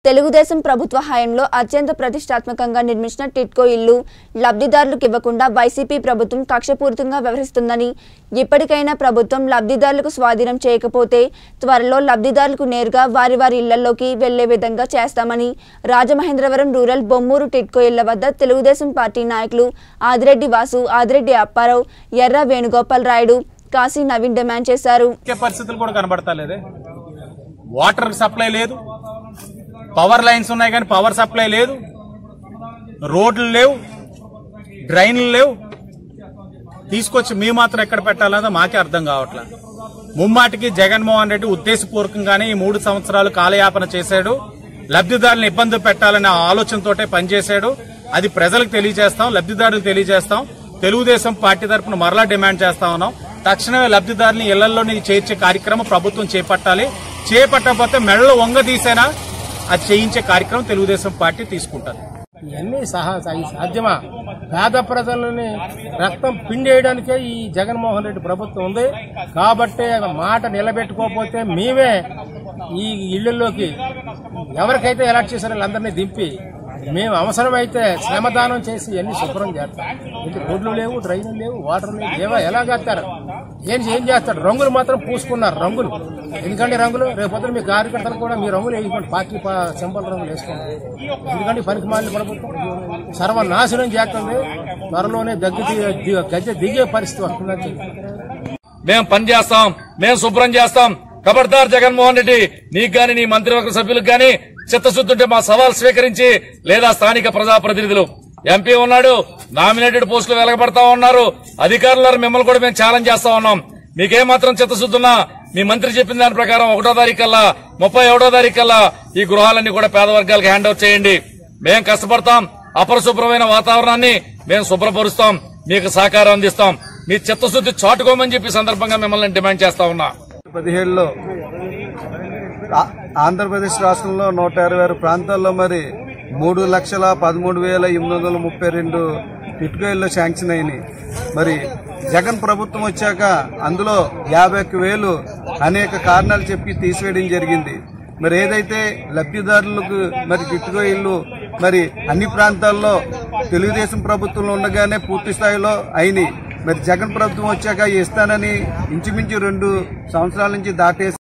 తెలుగుదేశం ప్రభుత్వ హయాంలో అత్యంత ప్రతిష్టాత్మకంగా నిర్మించిన టిట్కో ఇల్లు లబ్ధిదారులకు ఇవ్వకుండా వైసీపీ ప్రభుత్వం కక్షపూరితంగా వ్యవహరిస్తుందని ఇప్పటికైనా ప్రభుత్వం లబ్ధిదారులకు స్వాధీనం చేయకపోతే త్వరలో లబ్ధిదారులకు నేరుగా వారి వారి ఇళ్లలోకి వెళ్లే విధంగా చేస్తామని రాజమహేంద్రవరం రూరల్ బొమ్మూరు టిట్కో ఇళ్ల వద్ద తెలుగుదేశం పార్టీ నాయకులు ఆదిరెడ్డి వాసు ఆదిరెడ్డి అప్పారావు ఎర్ర వేణుగోపాల్ రాయుడు కాశీ నవీన్ డిమాండ్ చేశారు ఇచ్చే పరిస్థితులు కూడా కనబడతలేదే వాటర్ సప్లై లేదు పవర్ లైన్స్ ఉన్నాయి కానీ పవర్ సప్లై లేదు రోడ్లు లేవు డ్రైన్లు లేవు తీసుకొచ్చి మీ మాత్రం ఎక్కడ పెట్టాలన్నదో మాకే అర్థం కావట్లా ముమ్మాటికి జగన్మోహన్ రెడ్డి ఉద్దేశపూర్వకంగానే ఈ మూడు సంవత్సరాలు కాలయాపన చేశాడు లబ్ధిదారులను ఇబ్బంది పెట్టాలనే ఆలోచనతోటే పనిచేశాడు అది ప్రజలకు తెలియజేస్తాం లబ్ధిదారులకు తెలియజేస్తాం తెలుగుదేశం పార్టీ తరఫున మరలా డిమాండ్ చేస్తా ఉన్నాం తక్షణమే లబ్ధిదారుని ఇళ్లలోని చేర్చే కార్యక్రమం ప్రభుత్వం చేపట్టాలి చేపట్టకపోతే మెడలో వంగదీసేనా అది చేయించే కార్యక్రమం తెలుగుదేశం పార్టీ తీసుకుంటారు ఇవన్నీ సహా ఇది సాధ్యమా పేద ప్రజలని రక్తం పిండేయడానికే ఈ జగన్మోహన్ రెడ్డి ప్రభుత్వం ఉంది కాబట్టి ఆ మాట నిలబెట్టుకోకపోతే మేమే ఈ ఇళ్లలోకి ఎవరికైతే ఎలక్ట్ చేశారో వాళ్ళందరినీ దింపి మేము అవసరమైతే శ్రమదానం చేసి ఇవన్నీ శుభ్రం చేస్తాం ఇంటి రోడ్లు లేవు డ్రైన్లు లేవు వాటర్ లేవు ఏవో ఎలా చేస్తారు ఏం ఏం చేస్తాడు రంగులు మాత్రం పూసుకున్నారు రంగులు ఎందుకంటే రంగులు రేపొద్దున మీ కార్యకర్తలు కూడా మీ రంగులు వేసుకోండి పార్టీ పా- సింబల్ రంగులు వేసుకోండి ఎందుకంటే పనికి మాలిన ప్రభుత్వం సర్వనాశనం చేస్తుంది త్వరలోనే దగ్గర ది- గద్దె దిగే పరిస్థితి వస్తుందని చెప్పి మేం పని చేస్తాం మేం శుభ్రం చేస్తాం ఖబర్దార్ జగన్మోహన్ రెడ్డి నీకు గాని నీ మంత్రివర్గ సభ్యులకు గాని చిత్తశుద్ధి ఉంటే మా సవాల్ స్వీకరించి లేదా స్థానిక ప్రజాప్రతినిధులు ఎంపీ ఉన్నాడు నామినేటెడ్ పోస్టులు వెలగబడతా ఉన్నారు అధికారులను మిమ్మల్ని కూడా మేము ఛాలెంజ్ చేస్తా ఉన్నాం మీకేమాత్రం చిత్తశుద్ధి ఉన్నా మీ మంత్రి చెప్పిన దాని ప్రకారం ఒకటో తారీఖు కల్లా ముప్పై ఒకటో తారీఖు కల్లా ఈ గృహాలన్నీ కూడా పేద వర్గాలకు హ్యాండ్ ఓవర్ చేయండి మేం కష్టపడతాం అపరిశుభ్రమైన వాతావరణాన్ని మేము శుభ్రపరుస్తాం మీకు సహకారం అందిస్తాం మీ చిత్తశుద్ధి చాటుకోమని చెప్పి ఈ సందర్భంగా మిమ్మల్ని డిమాండ్ చేస్తా ఉన్నా పదిహేడులో ఆ- ఆంధ్రప్రదేశ్ రాష్ట్రంలో నూట ఇరవై ఆరు ప్రాంతాల్లో మరి మూడు లక్షల పదమూడు వేల ఎనిమిది వందల ముప్పై రెండు ఇటుకలు శాంక్షన్ అయినాయి మరి జగన్ ప్రభుత్వం వచ్చాక అందులో యాభై ఒక్క వేలు అనేక కారణాలు చెప్పి తీసివేయడం జరిగింది మరి ఏదైతే లబ్ధిదారులకు మరి ఇటుక ఇల్లు మరి అన్ని ప్రాంతాల్లో తెలుగుదేశం ప్రభుత్వంలో ఉండగానే పూర్తి స్థాయిలో అయినాయి మరి జగన్ ప్రభుత్వం వచ్చాక ఇస్తానని ఇంచుమించు రెండు సంవత్సరాల నుంచి దాటేసి